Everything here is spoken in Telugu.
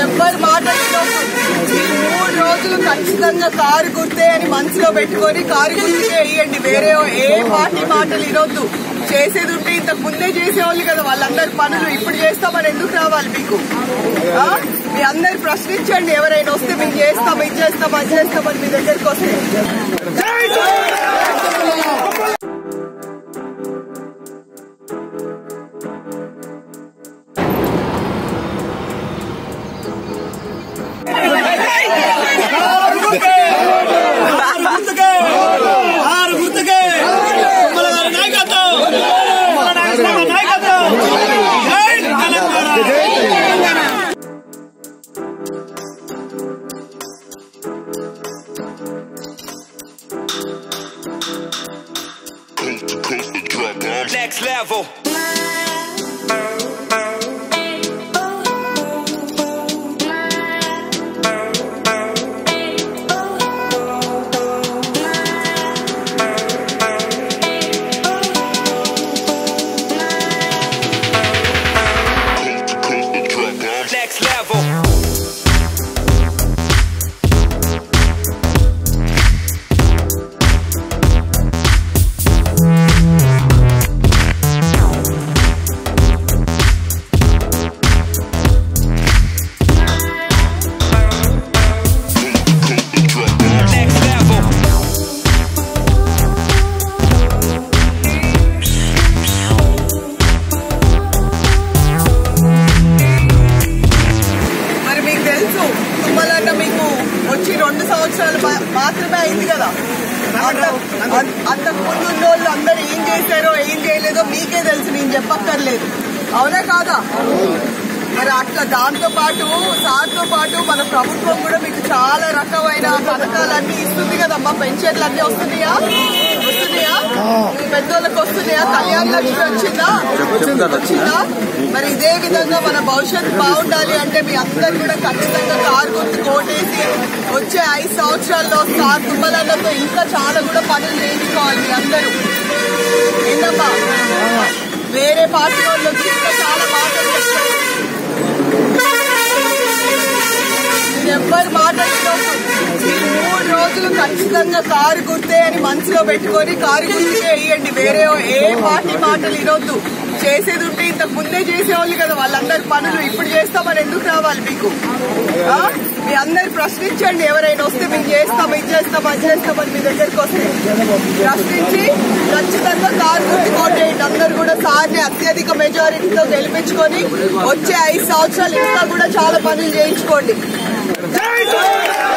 ఎవ్వరు మాట్లాడుకోకు ఈ మూడు రోజులు ఖచ్చితంగా కారు గుర్తే అని మనసులో పెట్టుకొని కారు గుర్తుకే వేయండి వేరే ఏ పార్టీ మాటలు ఇరొద్దు చేసేది ఉంటే ఇంతకు ముందే చేసేవాళ్ళు కదా వాళ్ళందరి పనులు ఇప్పుడు చేస్తామని ఎందుకు రావాలి మీకు ఆ? మీ అందరు ప్రశ్నించండి ఎవరైనా వస్తే మేము చేస్తాం ఇది చేస్తాం అది చేస్తామని మీ దగ్గరికి వస్తే ఆరు గుర్తుకే కుమ్మల గారి నాయకత్వం కుమ్మల నాగేశ్వరరావు నాయకత్వం జై Telangana coast to coast to drop bombs. Next level. Coast to coast to drop bombs. Next level. Coast to drop bombs. Next level. మరి మీకు తెలుసు తుమ్మలన్న మీకు వచ్చి రెండు సంవత్సరాలు మా- మాత్రమే అయింది కదా అంత అం- అంతకు ముందు ఉన్న వాళ్ళు అందరూ ఏం చేశారో ఏం చేయలేదో మీకే తెలుసు నేను చెప్పక్కర్లేదు అవునా కాదా మరి అట్లా దాంతో పాటు సార్తో పాటు మన ప్రభుత్వం కూడా మీకు చాలా రకమైన పథకాలన్నీ ఇస్తుంది కదమ్మా పెన్షన్లు అన్నీ వస్తున్నాయా వస్తున్నాయా పెద్దోళ్ళకి వస్తున్నాయా కళ్యాణ లక్ష్మి వచ్చిందా వచ్చిందా మరి ఇదే విధంగా మన భవిష్యత్తు బాగుండాలి అంటే మీ అందరు కూడా ఖచ్చితంగా కారు గుర్తు కోటేసి వచ్చే ఐదు సంవత్సరాల్లో కార్ తుమ్మలన్నతో ఇంకా చాలా కూడా పనులు చేయించుకోవాలి మీ అందరూ ఏంటమ్మా వేరే పార్టీ వాళ్ళు వచ్చి ఇంకా చాలా మాటలు చెప్తారు మీరు ఎవ్వరు మాట్లాడుకోకు ఈ మూడు రోజులు ఖచ్చితంగా కారు గుర్తే అని మనసులో పెట్టుకొని కారు గుర్తుకే వేయండి వేరే ఏ పార్టీ మాటలు ఇరొద్దు చేసేది ఉంటే ఇంతకు ముందే చేసేవాళ్ళు కదా వాళ్ళందరి పనులు ఇప్పుడు చేస్తామని ఎందుకు రావాలి మీకు ఆ? మీ అందరు ప్రశ్నించండి ఎవరైనా వస్తే మేము చేస్తాం ఇది చేస్తాం అది చేస్తామని మీ దగ్గరికి వస్తే ప్రశ్నించి ఖచ్చితంగా కారు గుర్తు కోటేయండి అందరు కూడా సార్ని అత్యధిక మెజారిటీతో గెలిపించుకొని వచ్చే ఐదు సంవత్సరాలు ఇంకా కూడా చాలా పనులు చేయించుకోండి జై తెలంగాణ